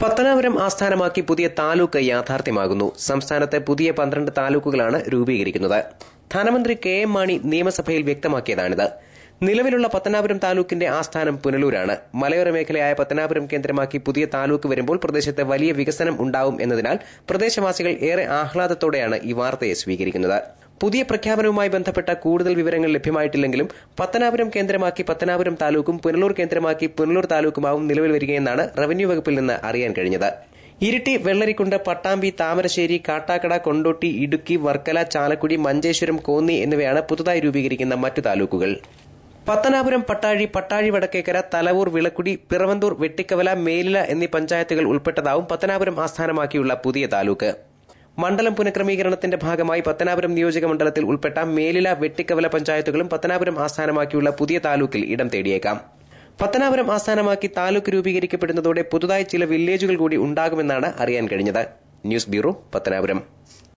പത്തനാപുരം ആസ്ഥാനമാക്കി പുതിയ താലൂക്ക് യാഥാർത്ഥ്യമാകുന്നു സംസ്ഥാനത്തെ പുതിയ പന്ത്രണ്ട് താലൂക്കുകളാണ് രൂപീകരിക്കുന്നത് ധനമന്ത്രി കെ എം മാണി നിയമസഭയിൽ വ്യക്തമാക്കിയതാണിത് നിലവിലുള്ള പത്തനാപുരം താലൂക്കിന്റെ ആസ്ഥാനം പുനലൂരാണ് മലയോര മേഖലയായ പത്തനാപുരം കേന്ദ്രമാക്കി പുതിയ താലൂക്ക് വരുമ്പോൾ പ്രദേശത്ത് വലിയ വികസനം ഉണ്ടാവും എന്നതിനാൽ പ്രദേശവാസികൾ ഏറെ ആഹ്ലാദത്തോടെയാണ് ഈ വാർത്തയെ സ്വീകരിക്കുന്നത് പുതിയ പ്രഖ്യാപനവുമായി ബന്ധപ്പെട്ട കൂടുതൽ വിവരങ്ങൾ ലഭ്യമായിട്ടില്ലെങ്കിലും പത്തനാപുരം കേന്ദ്രമാക്കി പത്തനാപുരം താലൂക്കും പുനലൂർ കേന്ദ്രമാക്കി പുനലൂർ താലൂക്കുമാവും നിലവിൽ വരികയെന്നാണ് റവന്യൂ വകുപ്പിൽ നിന്ന് അറിയാൻ കഴിഞ്ഞത് ഇരിട്ടി വെള്ളരിക്കുണ്ട് പട്ടാമ്പി താമരശ്ശേരി കാട്ടാക്കട കൊണ്ടോട്ടി ഇടുക്കി വർക്കല ചാലക്കുടി മഞ്ചേശ്വരം കോന്നി എന്നിവയാണ് പുതുതായി രൂപീകരിക്കുന്ന മറ്റു താലൂക്കുകൾ പത്തനാപുരം പട്ടാഴി പട്ടാഴി വടക്കേക്കര തലവൂർ വിളക്കുടി പിറവന്തൂർ വെട്ടിക്കവല മേലില എന്നീ പഞ്ചായത്തുകൾ ഉൾപ്പെട്ടതാവും പത്തനാപുരം ആസ്ഥാനമാക്കിയുള്ള പുതിയ താലൂക്ക് മണ്ഡലം പുനഃക്രമീകരണത്തിന്റെ ഭാഗമായി പത്തനാപുരം നിയോജക മണ്ഡലത്തിൽ ഉൾപ്പെട്ട മേലില വെട്ടിക്കവല പഞ്ചായത്തുകളും പത്തനാപുരം ആസ്ഥാനമാക്കിയുള്ള പുതിയ താലൂക്കിൽ ഇടം തേടിയേക്കാം പത്തനാപുരം ആസ്ഥാനമാക്കി താലൂക്ക് രൂപീകരിക്കപ്പെടുന്നതോടെ പുതുതായി ചില വില്ലേജുകൾ കൂടി ഉണ്ടാകുമെന്നാണ് അറിയാൻ കഴിഞ്ഞത് ന്യൂസ് ബ്യൂറോ പത്തനാപുരം